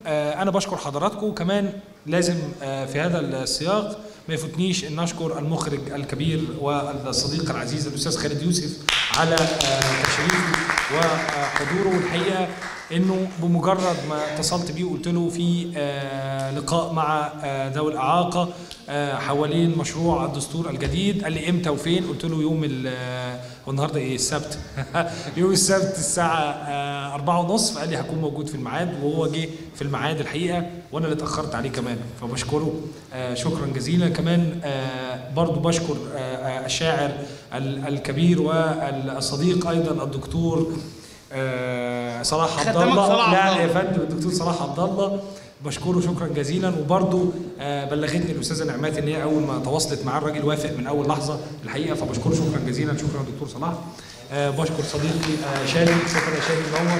آه، انا بشكر حضراتكم وكمان لازم آه، في هذا السياق ما يفوتنيش ان اشكر المخرج الكبير والصديق العزيز الاستاذ خالد يوسف على آه، تشريفه وحضوره والحقيقه انه بمجرد ما اتصلت بيه وقلت له في آه، لقاء مع آه، ذوي الاعاقه آه، حوالين مشروع الدستور الجديد قال لي امتى وفين قلت له يوم ال- آه، والنهارده ايه السبت يوم السبت الساعه آه، أربعة ونص فقال لي هكون موجود في الميعاد وهو جه في الميعاد الحقيقه وانا اللي اتاخرت عليه كمان فبشكره آه، شكرا جزيلا كمان آه، برضو بشكر آه، آه، الشاعر ال- الكبير والصديق ايضا الدكتور آه، صلاح عبد ختمك الله صلاح لا عبد يا الله. فندم الدكتور صلاح عبد الله بشكره شكرا جزيلا وبرضه آه، بلغتني الاستاذه نعمات ان هي اول ما تواصلت معاه الراجل وافق من اول لحظه الحقيقه فبشكره شكرا جزيلا شكرا دكتور صلاح آه، بشكر صديقي آه، شادي شكرا يا شادي منور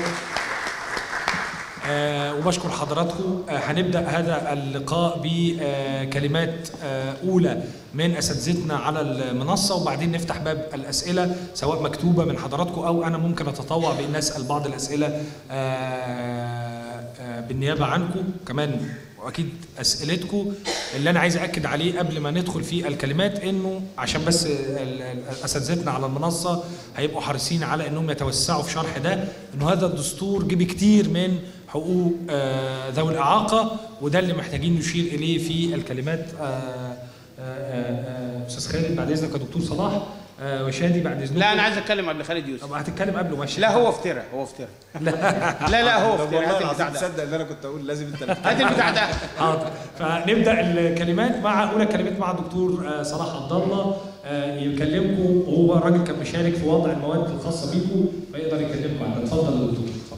آه، وبشكر حضراتكم آه، هنبدا هذا اللقاء بكلمات آه، اولى من اساتذتنا على المنصه وبعدين نفتح باب الاسئله سواء مكتوبه من حضراتكم او انا ممكن اتطوع بان اسال بعض الاسئله آه، آه، بالنيابه عنكم كمان واكيد اسئلتكم اللي انا عايز اكد عليه قبل ما ندخل في الكلمات انه عشان بس ال- ال- اساتذتنا على المنصه هيبقوا حريصين على انهم يتوسعوا في شرح ده انه هذا الدستور جه بكتير من حقوق آه، ذوي الاعاقه وده اللي محتاجين نشير اليه في الكلمات آه، آه، آه، آه، استاذ خالد بعد اذنك يا دكتور صلاح آه، وشادي بعد اذنك لا انا عايز اتكلم قبل خالد يوسف طب هتتكلم قبله ماشي لا هو افترى هو افترى لا لا هو طب افترى والله هات البتاع العظيم ده تصدق ان انا كنت اقول لازم انت اللي هات البتاع ده حاضر فنبدا الكلمات مع اولى كلمات مع الدكتور آه، صلاح عبد الله آه، يكلمكم وهو راجل كان مشارك في وضع المواد الخاصه بيكم فيقدر يكلمكم عنها اتفضل يا دكتور اتفضل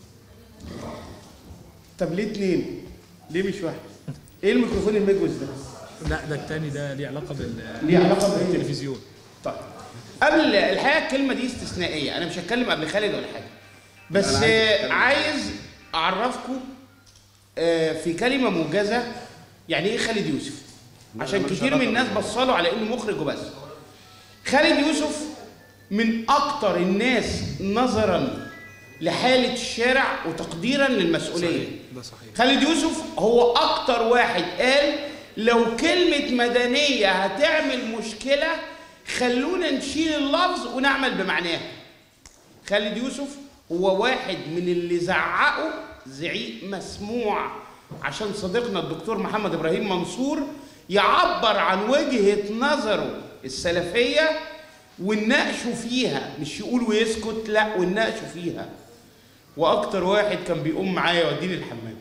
طب ليه اتنين؟ ليه مش واحد؟ ايه الميكروفون المجوز ده؟ لا ده الثاني ده ليه علاقه بال ليه علاقه بايه؟ بالتلفزيون طيب قبل الحقيقه الكلمه دي استثنائيه انا مش هتكلم قبل خالد ولا حاجه بس أنا عايز آه، أتكلم. عايز اعرفكم آه، في كلمه موجزه يعني ايه خالد يوسف عشان مالوش كتير من علاقة الناس بصلوا على انه مخرج وبس خالد يوسف من اكتر الناس نظرا لحاله الشارع وتقديرا للمسؤوليه ده صحيح خالد يوسف هو اكتر واحد قال لو كلمة مدنية هتعمل مشكلة خلونا نشيل اللفظ ونعمل بمعناه خالد يوسف هو واحد من اللي زعقوا زعيق مسموع عشان صديقنا الدكتور محمد ابراهيم منصور يعبر عن وجهة نظره السلفية ونناقشوا فيها مش يقول ويسكت لا ونناقشوا فيها واكتر واحد كان بيقوم معايا يوديني الحمام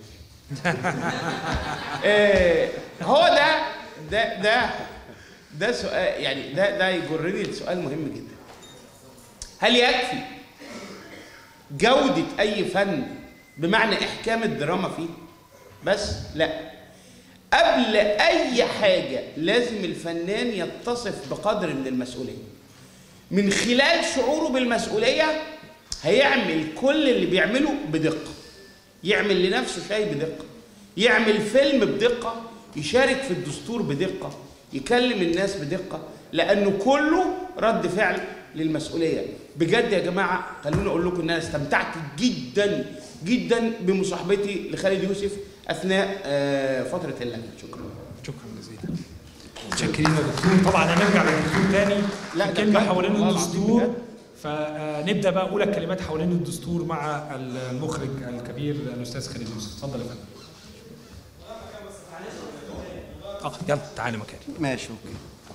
آه، هو ده ده ده ده سؤال يعني ده ده يجرني لسؤال مهم جدا هل يكفي جودة أي فن بمعنى إحكام الدراما فيه؟ بس لا قبل أي حاجة لازم الفنان يتصف بقدر من المسؤولية من خلال شعوره بالمسؤولية هيعمل كل اللي بيعمله بدقة يعمل لنفسه شيء بدقة يعمل فيلم بدقة يشارك في الدستور بدقة يكلم الناس بدقة لأنه كله رد فعل للمسؤولية بجد يا جماعة خلوني أقول لكم إن أنا استمتعت جدا جدا بمصاحبتي لخالد يوسف أثناء آه، فترة اللجنة شكرا شكرا جزيلا متشكرين يا دكتور طبعا هنرجع للدكتور تاني لا، في ده كلمه بجد، حوالين والله العظيم الدستور بجد. فنبدا بقى اولى الكلمات حوالين الدستور مع المخرج الكبير الاستاذ خالد يوسف اتفضل يا فندم اه يلا تعالى مكاني ماشي اوكي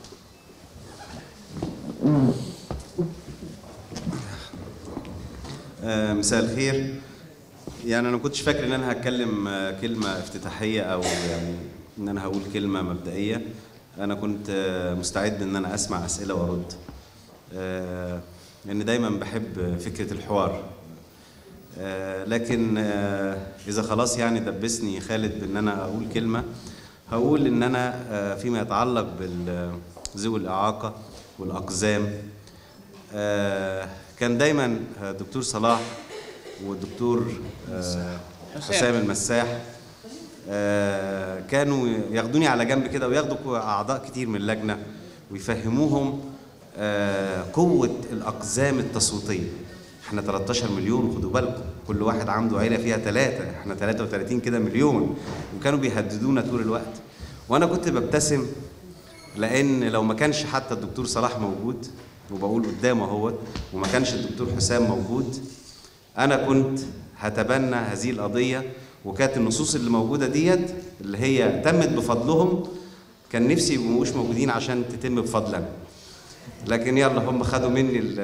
آه، مساء الخير يعني انا ما كنتش فاكر ان انا هتكلم آه، كلمه افتتاحيه او يعني ان انا هقول كلمه مبدئيه انا كنت آه، مستعد ان انا اسمع اسئله وارد آه، لان دايما بحب فكره الحوار آه، لكن آه، اذا خلاص يعني دبسني خالد بان انا اقول كلمه هقول ان انا آه، فيما يتعلق بذوي الاعاقه والاقزام آه، كان دايما آه، دكتور صلاح والدكتور آه، حسام المساح آه، كانوا ياخدوني على جنب كده وياخدوا اعضاء كتير من اللجنه ويفهموهم آه، قوه الاقزام التصويتيه احنا 13 مليون خدوا بالكم كل واحد عنده عيله فيها ثلاثه احنا 33 كده مليون وكانوا بيهددونا طول الوقت وانا كنت ببتسم لان لو ما كانش حتى الدكتور صلاح موجود وبقول قدامه اهوت وما كانش الدكتور حسام موجود انا كنت هتبنى هذه القضيه وكانت النصوص اللي موجوده ديت اللي هي تمت بفضلهم كان نفسي يبقوا مش موجودين عشان تتم بفضلنا لكن يلا هم خدوا مني ال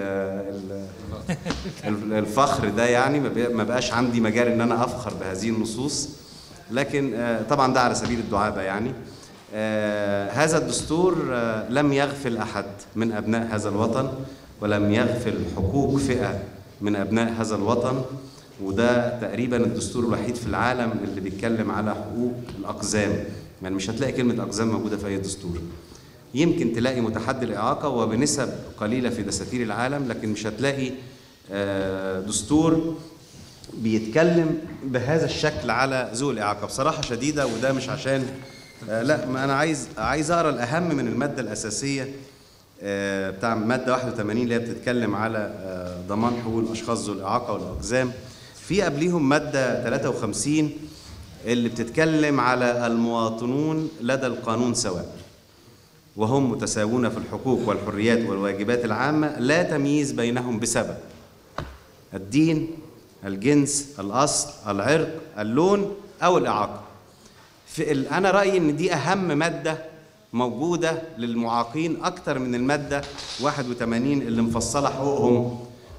ال الفخر ده يعني ما بقاش عندي مجال ان انا افخر بهذه النصوص لكن آه، طبعا ده على سبيل الدعابه يعني آه، هذا الدستور آه، لم يغفل احد من ابناء هذا الوطن ولم يغفل حقوق فئه من ابناء هذا الوطن وده تقريبا الدستور الوحيد في العالم اللي بيتكلم على حقوق الاقزام يعني مش هتلاقي كلمه اقزام موجوده في اي دستور يمكن تلاقي متحدي الإعاقة وبنسب قليلة في دساتير العالم لكن مش هتلاقي آه، دستور بيتكلم بهذا الشكل على ذوي الإعاقة بصراحة شديدة وده مش عشان آه، لا ما أنا عايز عايز أقرأ الأهم من المادة الأساسية آه، بتاع مادة 81 اللي هي بتتكلم على ضمان حقوق الأشخاص ذوي الإعاقة والأقزام في قبليهم مادة 53 اللي بتتكلم على المواطنون لدى القانون سواء وهم متساوون في الحقوق والحريات والواجبات العامة لا تمييز بينهم بسبب الدين الجنس الأصل العرق اللون أو الإعاقة في ال... أنا رأيي إن دي أهم مادة موجودة للمعاقين أكتر من المادة 81 اللي مفصلة حقوقهم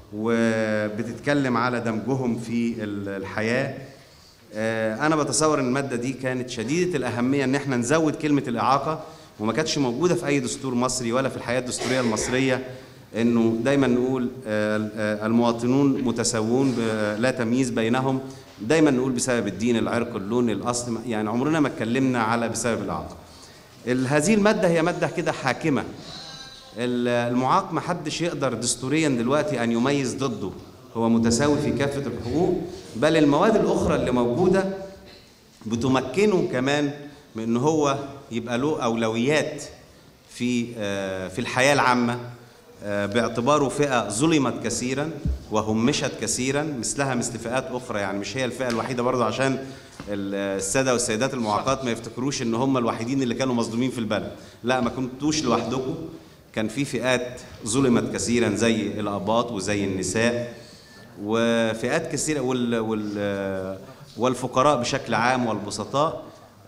وبتتكلم على دمجهم في الحياة آه، أنا بتصور إن المادة دي كانت شديدة الأهمية إن إحنا نزود كلمة الإعاقة وما كانتش موجوده في اي دستور مصري ولا في الحياه الدستوريه المصريه انه دايما نقول آه، آه، المواطنون متساوون لا تمييز بينهم دايما نقول بسبب الدين العرق اللون الاصل يعني عمرنا ما اتكلمنا على بسبب الاعاقه هذه الماده هي ماده كده حاكمه المعاق ما حدش يقدر دستوريا دلوقتي ان يميز ضده هو متساوي في كافه الحقوق بل المواد الاخرى اللي موجوده بتمكنه كمان من ان هو يبقى له اولويات في آه، في الحياه العامه آه، باعتباره فئه ظلمت كثيرا وهمشت كثيرا مثلها مثل فئات اخرى يعني مش هي الفئه الوحيده برضه عشان الساده والسيدات المعاقات ما يفتكروش ان هم الوحيدين اللي كانوا مظلومين في البلد لا ما كنتوش لوحدكم كان في فئات ظلمت كثيرا زي الاباط وزي النساء وفئات كثيره وال وال والفقراء بشكل عام والبسطاء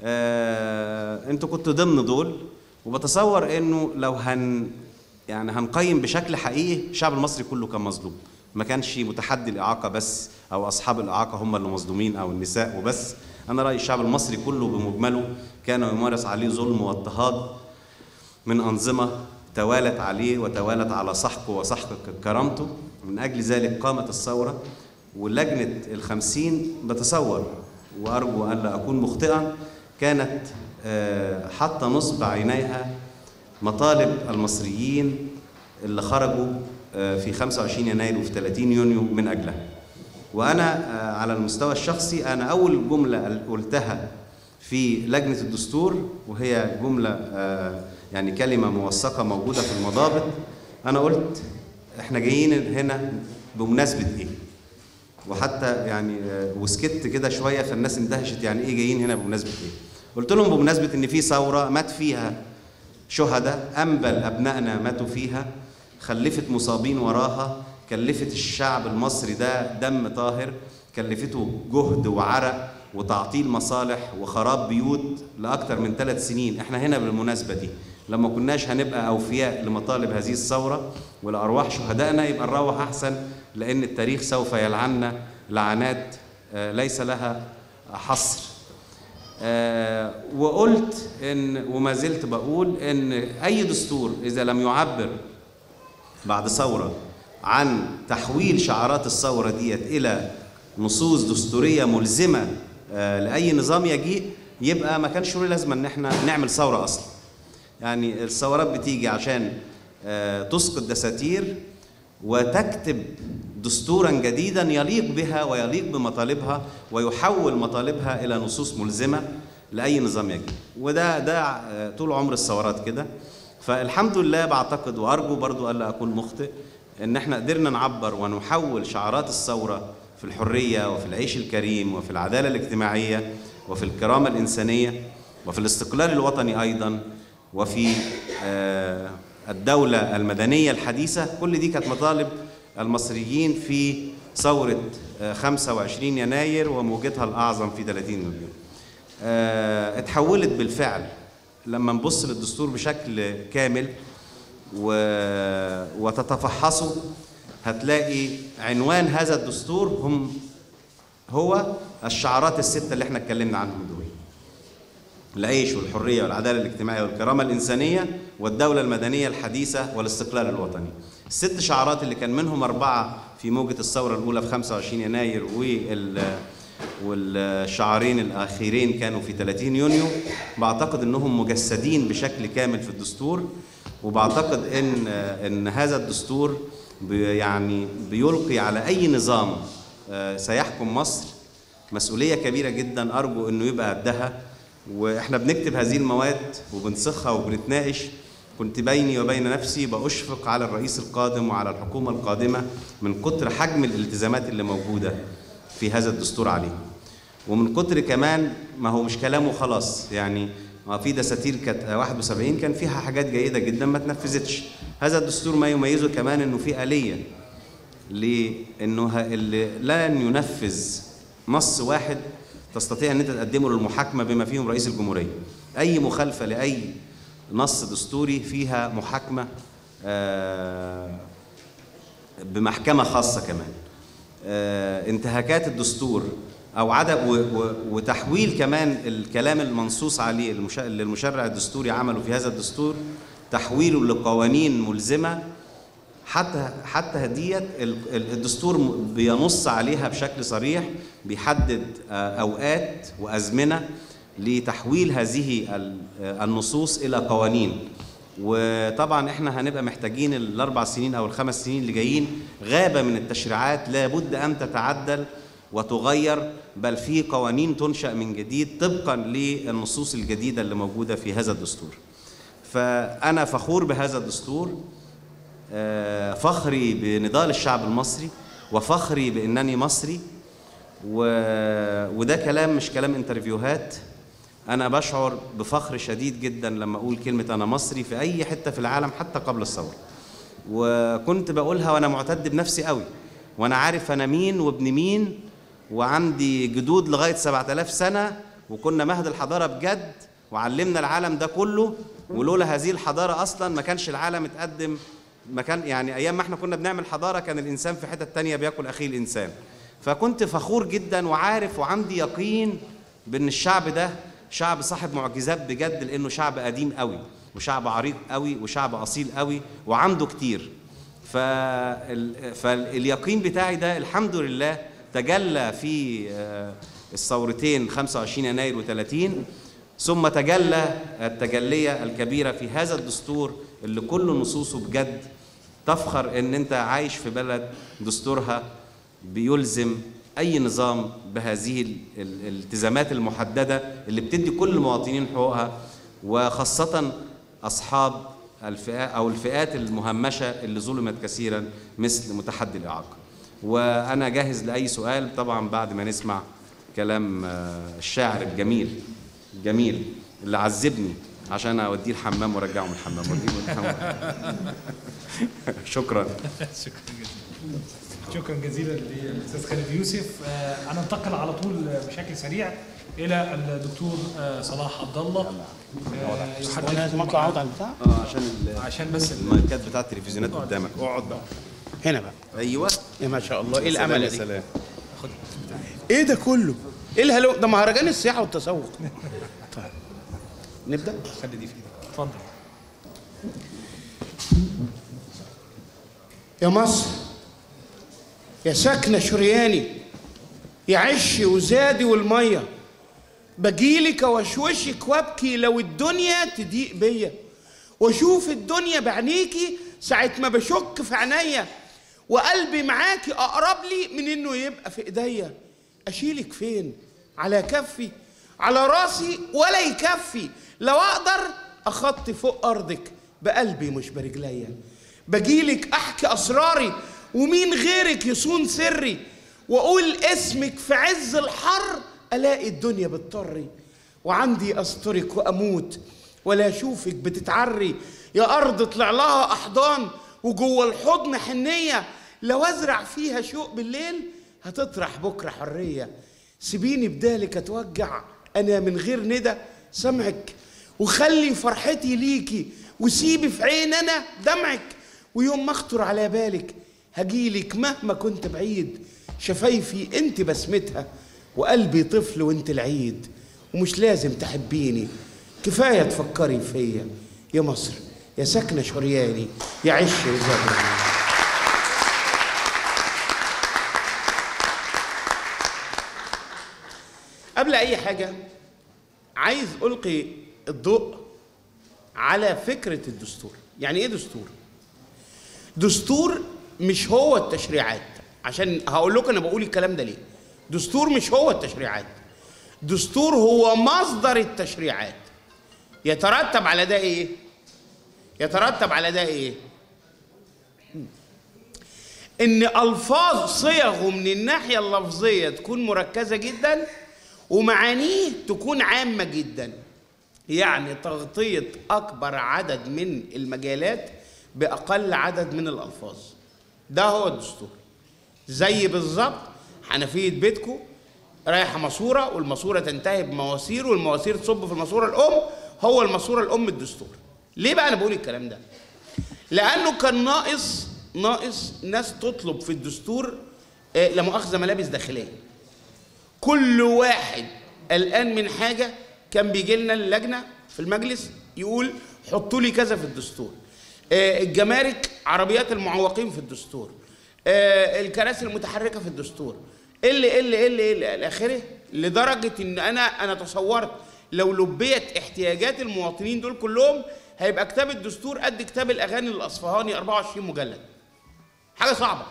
آه انتوا كنتوا ضمن دول وبتصور انه لو هن يعني هنقيم بشكل حقيقي الشعب المصري كله كان مظلوم ما كانش متحدي الاعاقه بس او اصحاب الاعاقه هم اللي مظلومين او النساء وبس انا رايي الشعب المصري كله بمجمله كان يمارس عليه ظلم واضطهاد من انظمه توالت عليه وتوالت على سحقه وسحق كرامته من اجل ذلك قامت الثوره ولجنه الخمسين بتصور وارجو ان لا اكون مخطئا كانت آه، حتى نصب عينيها مطالب المصريين اللي خرجوا آه، في 25 يناير وفي 30 يونيو من أجلها وأنا آه، على المستوى الشخصي أنا أول جملة قلتها في لجنة الدستور وهي جملة يعني كلمة موثقة موجودة في المضابط أنا قلت إحنا جايين هنا بمناسبة إيه؟ وحتى يعني وسكت كده شوية فالناس اندهشت يعني إيه جايين هنا بمناسبة إيه؟ قلت لهم بمناسبة إن في ثورة مات فيها شهداء أنبل أبنائنا ماتوا فيها خلفت مصابين وراها كلفت الشعب المصري ده دم طاهر كلفته جهد وعرق وتعطيل مصالح وخراب بيوت لأكثر من ثلاث سنين احنا هنا بالمناسبة دي لما كناش هنبقى أوفياء لمطالب هذه الثورة ولأرواح شهدائنا يبقى نروح أحسن لأن التاريخ سوف يلعننا لعنات آه، ليس لها حصر آه، وقلت ان وما زلت بقول ان اي دستور اذا لم يعبر بعد ثوره عن تحويل شعارات الثوره ديت الى نصوص دستوريه ملزمه آه، لاي نظام يجيء يبقى ما كانش له لازمه ان احنا نعمل ثوره اصلا يعني الثورات بتيجي عشان آه، تسقط دساتير وتكتب دستورا جديدا يليق بها ويليق بمطالبها ويحول مطالبها الى نصوص ملزمه لاي نظام يجي وده ده طول عمر الثورات كده فالحمد لله بعتقد وارجو برضو الا اكون مخطئ ان احنا قدرنا نعبر ونحول شعارات الثوره في الحريه وفي العيش الكريم وفي العداله الاجتماعيه وفي الكرامه الانسانيه وفي الاستقلال الوطني ايضا وفي آه، الدوله المدنيه الحديثه كل دي كانت مطالب المصريين في ثوره آه، 25 يناير وموجتها الاعظم في 30 يوليو آه، اتحولت بالفعل لما نبص للدستور بشكل كامل و... وتتفحصه هتلاقي عنوان هذا الدستور هم هو الشعارات الستة اللي احنا اتكلمنا عنهم دول العيش والحرية والعدالة الاجتماعية والكرامة الإنسانية والدولة المدنية الحديثة والاستقلال الوطني الست شعارات اللي كان منهم أربعة في موجة الثورة الأولى في 25 يناير وال والشعارين الأخيرين كانوا في 30 يونيو بعتقد أنهم مجسدين بشكل كامل في الدستور وبعتقد أن أن هذا الدستور بي- يعني بيلقي على أي نظام آه، سيحكم مصر مسؤولية كبيرة جدا أرجو أنه يبقى قدها وإحنا بنكتب هذه المواد وبنسخها وبنتناقش كنت بيني وبين نفسي بأشفق على الرئيس القادم وعلى الحكومة القادمة من كتر حجم الالتزامات اللي موجودة في هذا الدستور عليه ومن كتر كمان ما هو مش كلامه خلاص يعني ما في دساتير كانت 71 كان فيها حاجات جيدة جدا ما تنفذتش هذا الدستور ما يميزه كمان انه في آلية لانه ه- اللي لن ينفذ نص واحد تستطيع ان انت تقدمه للمحاكمه بما فيهم رئيس الجمهوريه اي مخالفه لاي نص دستوري فيها محاكمه آه، بمحكمه خاصه كمان آه، انتهاكات الدستور او عدم و- و- وتحويل كمان الكلام المنصوص عليه المش- اللي المشرع الدستوري عمله في هذا الدستور تحويله لقوانين ملزمه حتى حتى هديت ال- ال- الدستور م- بينص عليها بشكل صريح بيحدد آه، اوقات وازمنه لتحويل هذه ال- آه، النصوص الى قوانين وطبعا احنا هنبقى محتاجين الاربع سنين او الخمس سنين اللي جايين غابه من التشريعات لابد ان تتعدل وتغير بل في قوانين تنشا من جديد طبقا للنصوص الجديده اللي موجوده في هذا الدستور فانا فخور بهذا الدستور آه، فخري بنضال الشعب المصري وفخري بانني مصري و... وده كلام مش كلام انترفيوهات انا بشعر بفخر شديد جدا لما اقول كلمه انا مصري في اي حته في العالم حتى قبل الثوره وكنت بقولها وانا معتد بنفسي قوي وانا عارف انا مين وابن مين وعندي جدود لغايه 7000 سنه وكنا مهد الحضاره بجد وعلمنا العالم ده كله ولولا هذه الحضاره اصلا ما كانش العالم اتقدم ما كان يعني ايام ما احنا كنا بنعمل حضاره كان الانسان في حته تانية بياكل اخيه الانسان فكنت فخور جدا وعارف وعندي يقين بان الشعب ده شعب صاحب معجزات بجد لانه شعب قديم قوي وشعب عريق قوي وشعب اصيل قوي وعنده كتير فال... فاليقين بتاعي ده الحمد لله تجلى في آه، الثورتين 25 يناير و30 ثم تجلى التجلية الكبيرة في هذا الدستور اللي كل نصوصه بجد تفخر ان انت عايش في بلد دستورها بيلزم اي نظام بهذه ال- ال- الالتزامات المحددة اللي بتدي كل المواطنين حقوقها وخاصة اصحاب الفئات او الفئات المهمشة اللي ظلمت كثيرا مثل متحدي الاعاقة وانا جاهز لاي سؤال طبعا بعد ما نسمع كلام آه، الشاعر الجميل الجميل اللي عذبني عشان اوديه الحمام وارجعه من الحمام اوديه من الحمام شكرا شكرا جزيلا شكرا جزيلا للاستاذ خالد يوسف آه، انا انتقل على طول بشكل سريع الى الدكتور آه، صلاح عبد الله آه، يحدث وانا لازم اطلع اقعد على البتاع اه عشان ال- عشان بس ال- المايكات بتاعت التلفزيونات قدامك اقعد بقى هنا بقى ايوه يا ما شاء الله ايه سلام الامل يا دي سلام ايه ده كله ايه الهلو ده مهرجان السياحه والتسوق طيب نبدا خلي دي في ايدك اتفضل يا مصر يا ساكنة شرياني يا عشي وزادي والمية بجيلك واشوشك وابكي لو الدنيا تضيق بيا واشوف الدنيا بعينيكي ساعة ما بشك في عينيا وقلبي معاكي اقرب لي من انه يبقى في ايديا اشيلك فين على كفي على راسي ولا يكفي لو اقدر اخطي فوق ارضك بقلبي مش برجليا بجيلك احكي اسراري ومين غيرك يصون سري واقول اسمك في عز الحر الاقي الدنيا بتطري وعندي استرك واموت ولا اشوفك بتتعري يا ارض طلع لها احضان وجوه الحضن حنيه لو ازرع فيها شوق بالليل هتطرح بكره حريه سيبيني بدالك اتوجع انا من غير ندى سمعك وخلي فرحتي ليكي وسيبي في عين انا دمعك ويوم ما اخطر على بالك هجيلك مهما كنت بعيد شفايفي انت بسمتها وقلبي طفل وانت العيد ومش لازم تحبيني كفايه تفكري فيا يا مصر يا ساكنه شرياني يا عش وزبري قبل اي حاجه عايز القي الضوء على فكره الدستور يعني ايه دستور دستور مش هو التشريعات عشان هقول لكم انا بقول الكلام ده ليه دستور مش هو التشريعات دستور هو مصدر التشريعات يترتب على ده ايه يترتب على ده ايه ان الفاظ صيغه من الناحيه اللفظيه تكون مركزه جدا ومعانيه تكون عامه جدا يعني تغطيه اكبر عدد من المجالات باقل عدد من الالفاظ ده هو الدستور زي بالظبط حنفيه بيتكو رايحه ماسوره والماسوره تنتهي بمواسير والمواسير تصب في الماسوره الام هو الماسوره الام الدستور ليه بقى انا بقول الكلام ده لانه كان ناقص ناقص ناس تطلب في الدستور آه، لا مؤاخذه ملابس داخليه كل واحد قلقان من حاجه كان بيجي لنا اللجنه في المجلس يقول حطوا لي كذا في الدستور آه، الجمارك عربيات المعوقين في الدستور آه، الكراسي المتحركه في الدستور اللي اللي اللي اللي الى اخره لدرجه ان انا انا تصورت لو لبيت احتياجات المواطنين دول كلهم هيبقى كتاب الدستور قد كتاب الاغاني الاصفهاني 24 مجلد حاجه صعبه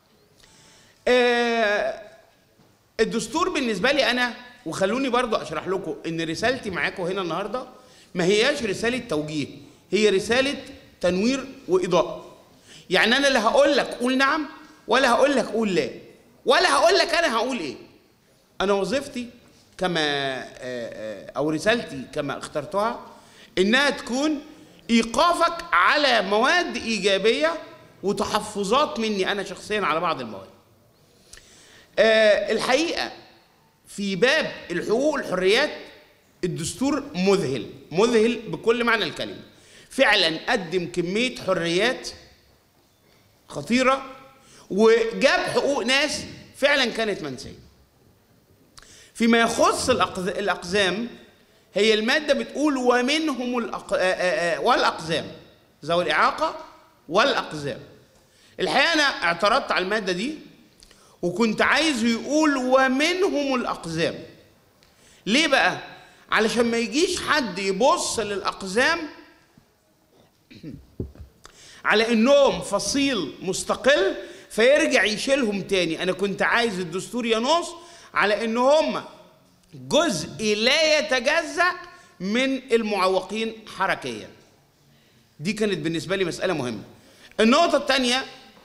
آه، الدستور بالنسبه لي انا وخلوني برضو اشرح لكم ان رسالتي معاكم هنا النهارده ما هياش رساله توجيه هي رساله تنوير واضاءه يعني انا لا هقول لك قول نعم ولا هقول لك قول لا ولا هقول لك انا هقول ايه انا وظيفتي كما آه، آه، او رسالتي كما اخترتها انها تكون ايقافك على مواد ايجابيه وتحفظات مني انا شخصيا على بعض المواد آه، الحقيقه في باب الحقوق والحريات الدستور مذهل مذهل بكل معنى الكلمه فعلا قدم كميه حريات خطيره وجاب حقوق ناس فعلا كانت منسيه فيما يخص الأقز- الاقزام هي الماده بتقول ومنهم الأق... آه، آه، آه، والاقزام ذوي الاعاقه والاقزام الحقيقه انا اعترضت على الماده دي وكنت عايزه يقول ومنهم الاقزام ليه بقى علشان ما يجيش حد يبص للاقزام على انهم فصيل مستقل فيرجع يشيلهم تاني انا كنت عايز الدستور ينص على ان هم جزء لا يتجزأ من المعوقين حركيا دي كانت بالنسبه لي مساله مهمه النقطه الثانيه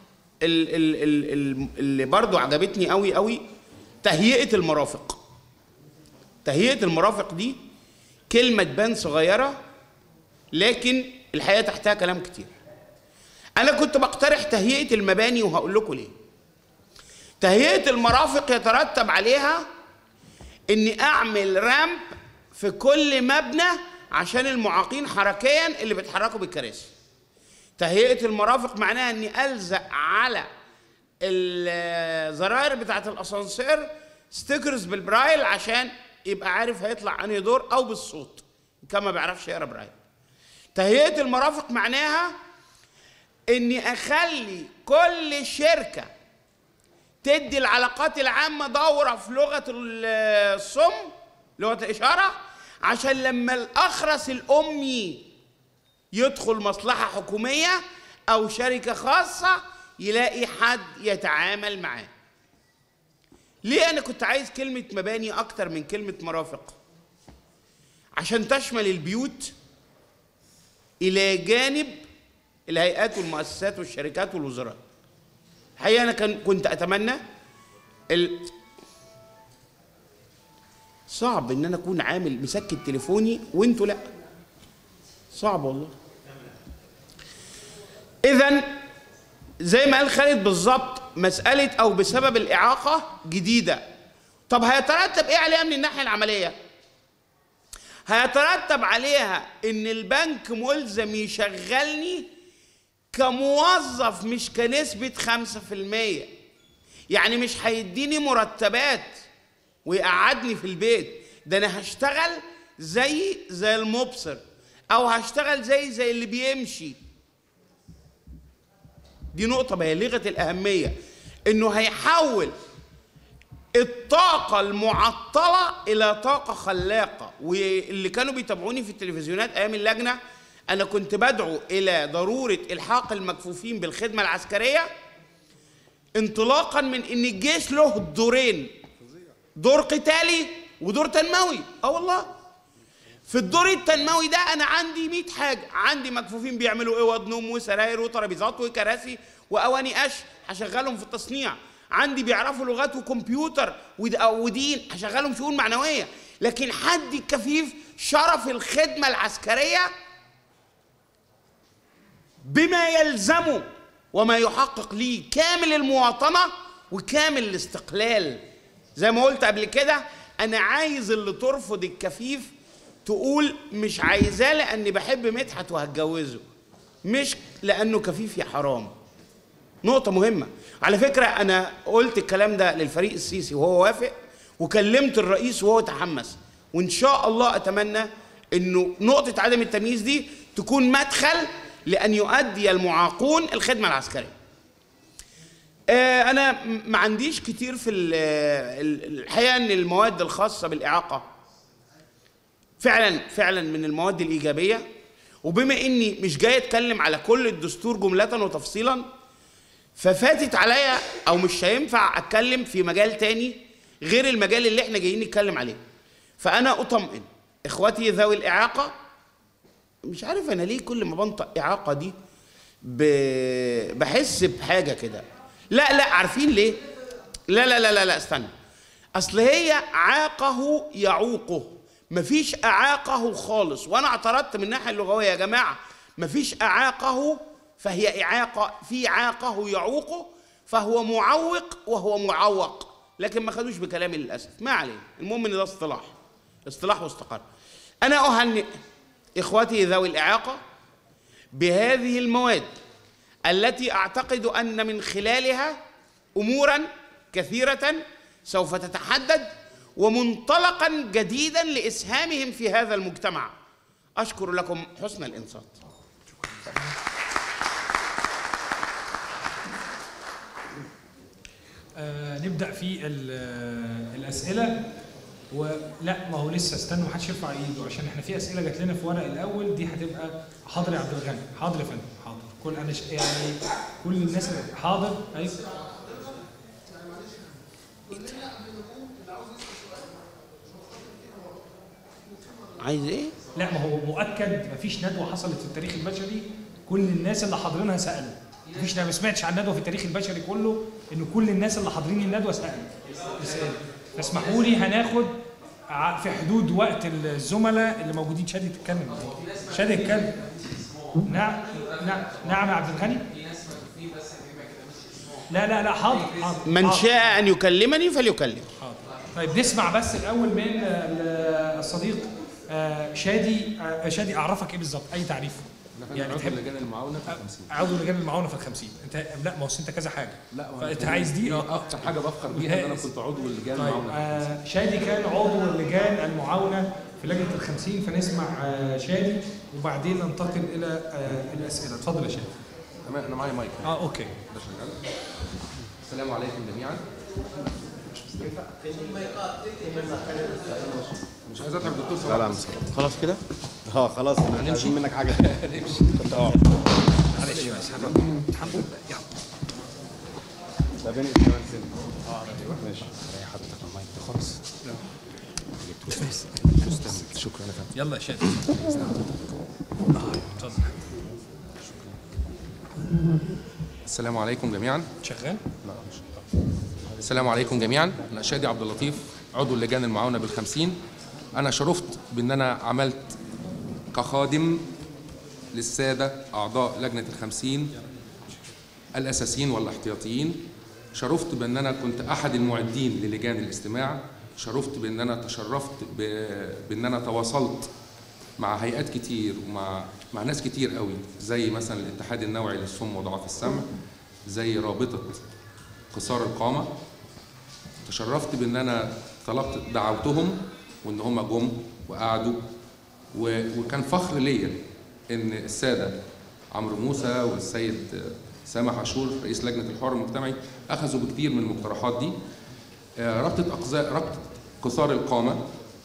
اللي برضو عجبتني قوي قوي تهيئه المرافق تهيئه المرافق دي كلمه تبان صغيره لكن الحقيقه تحتها كلام كتير انا كنت بقترح تهيئه المباني وهقول لكم ليه تهيئه المرافق يترتب عليها اني اعمل رامب في كل مبنى عشان المعاقين حركيا اللي بيتحركوا بالكراسي تهيئه المرافق معناها اني الزق على الزراير بتاعه الاسانسير ستيكرز بالبرايل عشان يبقى عارف هيطلع انهي دور او بالصوت كان ما بيعرفش يقرا برايل تهيئه المرافق معناها اني اخلي كل شركه تدي العلاقات العامه دوره في لغه الصم لغه الاشاره عشان لما الاخرس الامي يدخل مصلحه حكوميه او شركه خاصه يلاقي حد يتعامل معاه ليه انا كنت عايز كلمه مباني اكتر من كلمه مرافق عشان تشمل البيوت الى جانب الهيئات والمؤسسات والشركات والوزارات الحقيقه انا كان كنت اتمنى ال... صعب ان انا اكون عامل مسكت تليفوني وانتوا لا صعب والله اذا زي ما قال خالد بالظبط مساله او بسبب الاعاقه جديده طب هيترتب ايه عليها من الناحيه العمليه هيترتب عليها ان البنك ملزم يشغلني كموظف مش كنسبة خمسة في المية يعني مش هيديني مرتبات ويقعدني في البيت ده انا هشتغل زي زي المبصر او هشتغل زي زي اللي بيمشي دي نقطة بالغة الأهمية إنه هيحول الطاقة المعطلة إلى طاقة خلاقة واللي كانوا بيتابعوني في التلفزيونات أيام اللجنة أنا كنت بدعو إلى ضرورة إلحاق المكفوفين بالخدمة العسكرية انطلاقا من إن الجيش له دورين دور قتالي ودور تنموي اه والله في الدور التنموي ده انا عندي 100 حاجه عندي مكفوفين بيعملوا اوض نوم وسراير وترابيزات وكراسي واواني قش هشغلهم في التصنيع عندي بيعرفوا لغات وكمبيوتر ود- ودين هشغلهم شؤون معنويه لكن حد الكفيف شرف الخدمه العسكريه بما يلزمه وما يحقق ليه كامل المواطنه وكامل الاستقلال زي ما قلت قبل كده انا عايز اللي ترفض الكفيف تقول مش عايزاه لاني بحب مدحت وهتجوزه مش لانه كفيف يا حرام نقطة مهمة على فكرة أنا قلت الكلام ده للفريق السيسي وهو وافق وكلمت الرئيس وهو تحمس وإن شاء الله أتمنى إنه نقطة عدم التمييز دي تكون مدخل لأن يؤدي المعاقون الخدمة العسكرية آه، أنا م- ما عنديش كتير في ال- ال- الحقيقة إن المواد الخاصة بالإعاقة فعلا فعلا من المواد الإيجابية وبما إني مش جاي أتكلم على كل الدستور جملة وتفصيلا ففاتت عليا او مش هينفع اتكلم في مجال تاني غير المجال اللي احنا جايين نتكلم عليه فانا اطمئن اخواتي ذوي الاعاقه مش عارف انا ليه كل ما بنطق اعاقه دي ب... بحس بحاجه كده لا لا عارفين ليه لا لا لا لا لا استنى اصل هي عاقه يعوقه مفيش اعاقه خالص وانا اعترضت من الناحيه اللغويه يا جماعه مفيش اعاقه فهي اعاقه في عاقه يعوقه فهو معوق وهو معوق لكن ما خدوش بكلامي للاسف ما علينا المهم ان ده اصطلاح اصطلاح واستقر انا اهنئ اخوتي ذوي الاعاقه بهذه المواد التي اعتقد ان من خلالها امورا كثيره سوف تتحدد ومنطلقا جديدا لاسهامهم في هذا المجتمع اشكر لكم حسن الانصات آه نبدا في ال- آه، الاسئله ولا ما هو لسه استنوا ما حدش يرفع ايده عشان احنا في اسئله جات لنا في ورق الاول دي هتبقى حاضر يا عبد الغني حاضر يا فندم حاضر كل انا ش... يعني كل الناس اللي- حاضر ايوه عايز ايه لا ما هو مؤكد ما فيش ندوه حصلت في التاريخ البشري كل الناس اللي حاضرينها سالوا مفيش ما سمعتش عن ندوه في التاريخ البشري كله ان كل الناس اللي حاضرين الندوه سالوا يسالوا فاسمحوا لي هناخد ع- في حدود وقت الزملاء اللي موجودين شادي تتكلم شادي اتكلم نعم نعم نعم يا عبد الغني لا لا لا حاضر حاضر من حاضر. شاء ان يكلمني فليكلم حاضر. طيب نسمع بس الاول من ال- الصديق آه، شادي آه، شادي اعرفك ايه بالظبط اي تعريف يعني عضو تحب لجان المعاونه في 50 عضو لجان المعاونه في الخمسين انت لا ما هو انت كذا حاجه لا ما فانت هو عايز دي اه اكتر حاجه بفخر بيها ان انا جاهز. كنت عضو لجان طيب المعاونه في 50. آه شادي كان عضو اللجان المعاونه في لجنه الخمسين فنسمع آه شادي وبعدين ننتقل الى آه الاسئله اتفضل يا شادي تمام انا معايا مايك اه اوكي ده شغال السلام عليكم جميعا مش عايز اتعب دكتور لا لا صلاح مش خلاص كده اه خلاص انا مش عايزين منك حاجه معلش بس الحمد لله يلا ده بين كمان سنه ماشي شكرا يا فندم يلا يا شادي اتفضل السلام عليكم جميعا شغال السلام عليكم جميعا انا شادي عبد اللطيف عضو اللجان المعاونه بالخمسين انا شرفت بان انا عملت كخادم للساده اعضاء لجنه الخمسين الاساسيين والاحتياطيين شرفت بان انا كنت احد المعدين للجان الاستماع شرفت بان انا تشرفت ب- بان انا تواصلت مع هيئات كتير ومع مع ناس كتير قوي زي مثلا الاتحاد النوعي للصم وضعاف السمع زي رابطه قصار القامه تشرفت بان انا طلبت دعوتهم وان هم جم وقعدوا و- وكان فخر ليا ان الساده عمرو موسى والسيد سامح عاشور رئيس لجنه الحوار المجتمعي اخذوا بكثير من المقترحات دي آه، رابطه اقزاء رابطه قصار القامه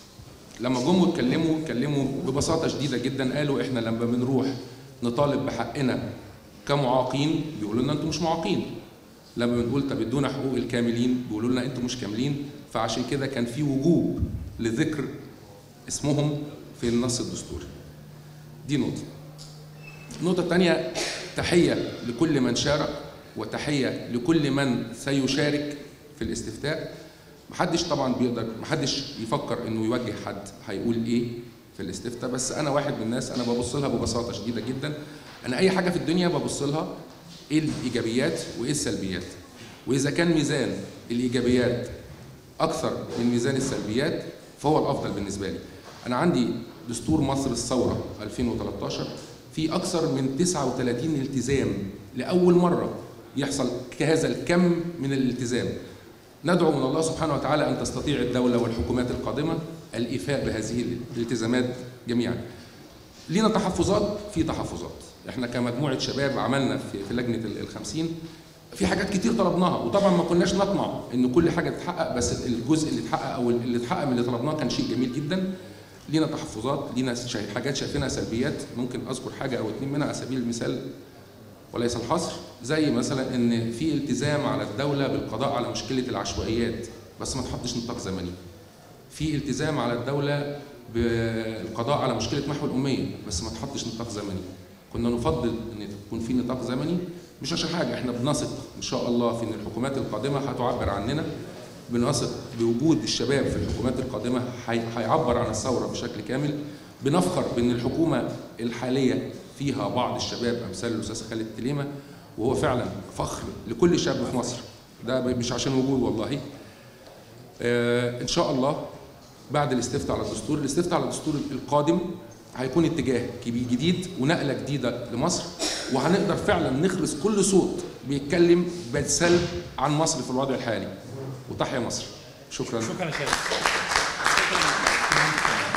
لما جم واتكلموا اتكلموا ببساطه شديده جدا قالوا احنا لما بنروح نطالب بحقنا كمعاقين بيقولوا لنا انتم مش معاقين لما بنقول طب ادونا حقوق الكاملين بيقولوا لنا انتم مش كاملين فعشان كده كان في وجوب لذكر اسمهم في النص الدستوري دي نقطه النقطه الثانيه تحيه لكل من شارك وتحيه لكل من سيشارك في الاستفتاء محدش طبعا بيقدر محدش يفكر انه يوجه حد هيقول ايه في الاستفتاء بس انا واحد من الناس انا ببص لها ببساطه شديده جدا انا اي حاجه في الدنيا ببص لها ايه الايجابيات وايه السلبيات واذا كان ميزان الايجابيات اكثر من ميزان السلبيات فهو الافضل بالنسبه لي انا عندي دستور مصر الثوره 2013 في اكثر من 39 التزام لاول مره يحصل كهذا الكم من الالتزام ندعو من الله سبحانه وتعالى ان تستطيع الدوله والحكومات القادمه الايفاء بهذه الالتزامات جميعا. لينا تحفظات في تحفظات، احنا كمجموعه شباب عملنا في في لجنه ال- الخمسين في حاجات كتير طلبناها وطبعا ما كناش نطمع ان كل حاجه تتحقق بس الجزء اللي اتحقق او اللي اتحقق من اللي طلبناه كان شيء جميل جدا. لينا تحفظات، لينا شا- حاجات شايفينها سلبيات، ممكن اذكر حاجه او اتنين منها على سبيل المثال وليس الحصر زي مثلا ان في التزام على الدوله بالقضاء على مشكله العشوائيات بس ما تحطش نطاق زمني في التزام على الدوله بالقضاء على مشكله محو الاميه بس ما تحطش نطاق زمني كنا نفضل ان يكون في نطاق زمني مش عشان حاجه احنا بنثق ان شاء الله في ان الحكومات القادمه هتعبر عننا بنثق بوجود الشباب في الحكومات القادمه هي- هيعبر عن الثوره بشكل كامل بنفخر بان الحكومه الحاليه فيها بعض الشباب امثال الاستاذ خالد تليمه وهو فعلا فخر لكل شاب في مصر ده مش عشان وجود والله آه ان شاء الله بعد الاستفتاء على الدستور الاستفتاء على الدستور القادم هيكون اتجاه كبير جديد ونقله جديده لمصر وهنقدر فعلا نخرس كل صوت بيتكلم بالسلب عن مصر في الوضع الحالي وتحيا مصر شكرا شكرا يا شباب